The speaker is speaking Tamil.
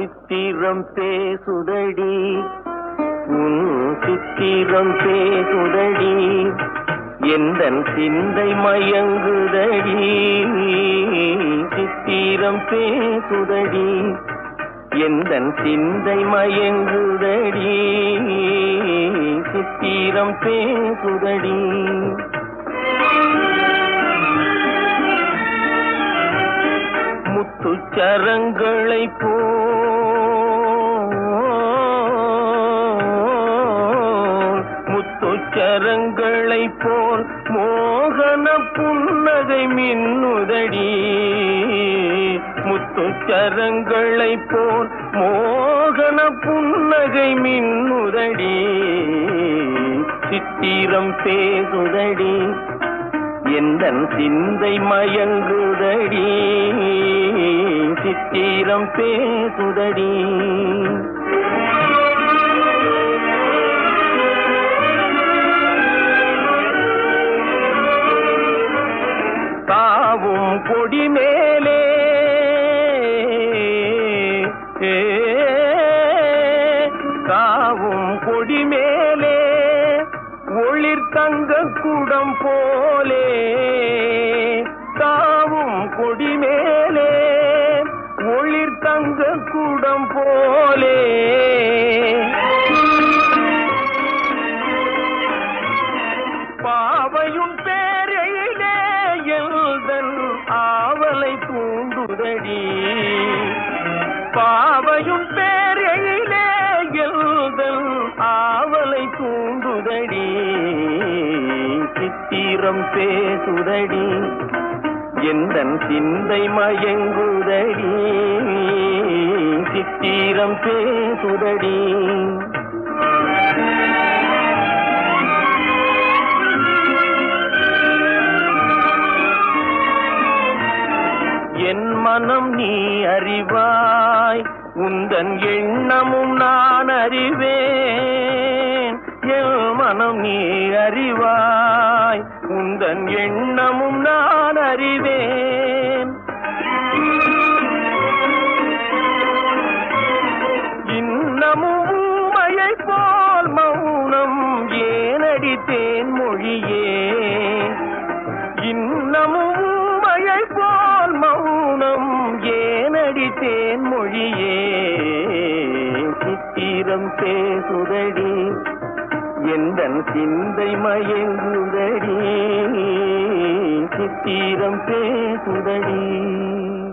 சித்திரம் பேசுதடி உன் சித்திரம் பேசுதடி எந்தன் சிந்தை மயங்குதடி சித்திரம் பேசுதடி எந்தன் சிந்தை மயங்குதடி சித்திரம் பேசுதடி முத்துச்சரங்களை போல் முத்துச்சரங்களை போல் மோகன புன்னகை மின்னுதடி முத்துச்சரங்களை போல் மோகன புன்னகை மின்னுதடி சித்திரம் பேசுதடி எந்தன் சிந்தை மயங்குதடி சித்திரம் பேசுதடி தாவும் கொடி மேலே ஏ, தாவும் கொடி மேலே ஒளிர் தங்க குடம் போலே தாவும் கொடி மேலே ஒளிர் தங்க குடம் போலே பாவையும் பேரையிலே எழுதன் ஆவலை தூண்டுதடி பாவையும் பேரையிலே எழுதன் ஆவலை தூண்டுதடி சித்திரம் பேசுதடி எந்தன் சிந்தை மயங்குதடி சித்திரம் பேசுதடி என் மனம் நீ அறிவாய் உந்தன் எண்ணமும் நான் அறிவேன் என் மனம் நீ அறிவாய் உந்தன் எண்ணமும் நான் அறிவேன் இன்னமும் ஊமையை போல் மௌனம் ஏனடி தேன் மொழியே இன்னமும் ஊமையை போல் மௌனம் ஏனடி தேன் மொழியே சித்திரம் பேசுதடி எந்தன் சிந்தை மயங்குதடி சித்திரம் பேசுதடி